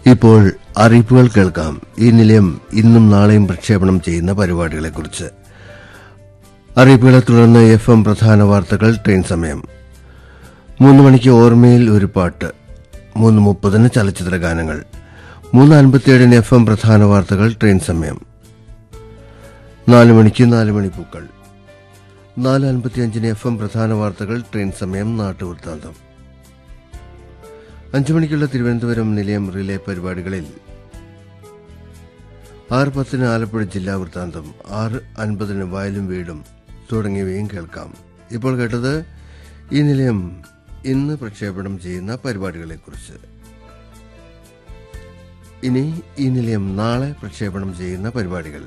ഇപ്പോൾ അറിയിപ്പുകൾ കേൾക്കാം ഈ നിലയം ഇന്നും നാളെയും പ്രക്ഷേപണം ചെയ്യുന്ന പരിപാടികളെക്കുറിച്ച് അറിയിപ്പുകളെ തുടർന്ന് എഫ് എം പ്രധാന വാർത്തകൾ ട്രെയിൻ സമയം മൂന്ന് മണിക്ക് ഓർമ്മയിൽ ഒരു പാട്ട് മൂന്ന് മുപ്പതിന് ചലച്ചിത്ര ഗാനങ്ങൾ മൂന്ന് അൻപത്തിയേഴിന് എഫ് എം പ്രധാന വാർത്തകൾ ട്രെയിൻ സമയം നാല് മണിക്ക് നാല് മണിപ്പൂക്കൾ നാല് അൻപത്തിയഞ്ചിന് എഫ് എം പ്രധാന വാർത്തകൾ ട്രെയിൻ സമയം നാട്ടുവൃത്താന്തം അഞ്ചു മണിക്കുള്ള തിരുവനന്തപുരം നിലയം റിലേ പരിപാടികളിൽ ആറ് പത്തിന് ആലപ്പുഴ ജില്ലാ വൃത്താന്തം ആറ് അൻപതിന് വയലും വീടും തുടങ്ങിയവയും കേൾക്കാം ഇപ്പോൾ കേട്ടത് ഈ നിലയം ഇന്ന് പ്രക്ഷേപണം ചെയ്യുന്ന പരിപാടികളെക്കുറിച്ച് ഇനി ഈ നിലയം നാളെ പ്രക്ഷേപണം ചെയ്യുന്ന പരിപാടികൾ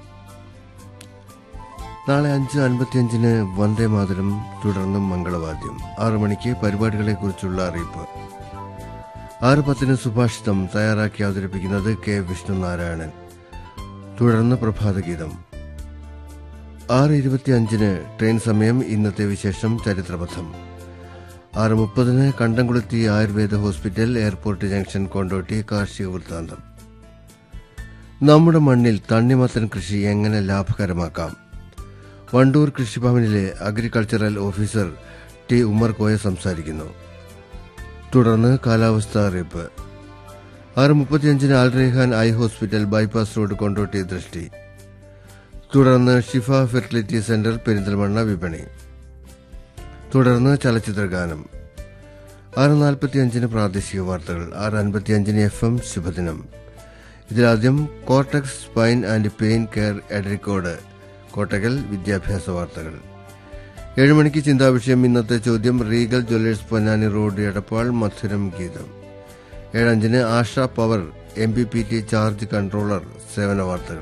നാളെ അഞ്ച് അൻപത്തിയഞ്ചിന് വന്ദേ മാതരം തുടർന്നും മംഗളവാദ്യം ആറു മണിക്ക് പരിപാടികളെക്കുറിച്ചുള്ള അറിയിപ്പ് ആറ് പത്തിന് സുഭാഷിതം തയ്യാറാക്കി അവതരിപ്പിക്കുന്നത് കെ വിഷ്ണുനാരായണൻ തുടർന്ന് പ്രഭാതഗീതം ആറ് ഇരുപത്തിയഞ്ചിന് ട്രെയിൻ സമയം ഇന്നത്തെ വിശേഷം ചരിത്രപഥം ആറ് മുപ്പതിന് Kandamkulathi Ayurveda hospital airport junction Kondotty കാർഷിക വൃത്താന്തം നമ്മുടെ മണ്ണിൽ തണ്ണിമത്തൻ കൃഷി എങ്ങനെ ലാഭകരമാക്കാം വണ്ടൂർ കൃഷിഭവനിലെ agricultural officer T Ummer Koya സംസാരിക്കുന്നു തുടർന്ന് കാലാവസ്ഥ അറിയിപ്പ് ആറ് മുപ്പത്തിയഞ്ചിന് Alrehan eye hospital bypass road Kondotty Drishti തുടർന്ന് ഷിഫ ഫെർട്ടിലിറ്റി സെന്റർ പെരിന്തൽമണ്ണ വിപണി തുടർന്ന് ചലച്ചിത്ര ഗാനം ആറ് നാൽപ്പത്തിയഞ്ചിന് പ്രാദേശിക വാർത്തകൾ ആറ് അൻപത്തിയഞ്ചിന് എഫ് എം ശുഭദിനം ഇതിലാദ്യം cortex spine and pain care Edarikode Kottakkal വിദ്യാഭ്യാസ വാർത്തകൾ ഏഴ് മണിക്ക് ചിന്താവിഷയം ഇന്നത്തെ ചോദ്യം Regal jewellers Ponnani road Edappal മധുരം ഗീതം ഏഴഞ്ചിന് Asha power M P P T charge controller സേവന വാർത്തകൾ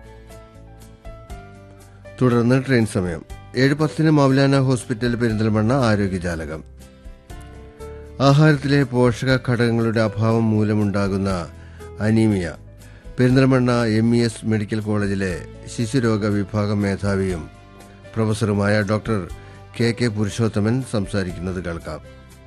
തുടർന്ന് ട്രെയിൻ സമയം ഏഴ് പത്തിന് മൗലാന ഹോസ്പിറ്റൽ പെരിന്തൽമണ്ണ ആരോഗ്യജാലകം ആഹാരത്തിലെ പോഷക ഘടകങ്ങളുടെ അഭാവം മൂലമുണ്ടാകുന്ന anaemia Perinthalmanna M E S medical college ശിശുരോഗ വിഭാഗം മേധാവിയും പ്രൊഫസറുമായ ഡോക്ടർ കെ കെ പുരുഷോത്തമൻ സംസാരിക്കുന്നത് കേൾക്കാം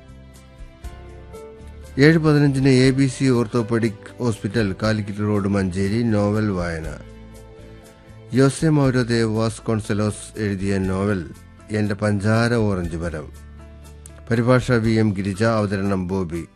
ഏഴ് പതിനഞ്ചിന് A B C orthopaedic hospital Calicut road Manjeri novel വായന യോസെ മൗരദേവ് വാസ് കോൺസലോസ് എഴുതിയ നോവൽ എന്റെ പഞ്ചാര ഓറഞ്ച് മരം പരിഭാഷ വി എം ഗിരിജ അവതരണം ബോബി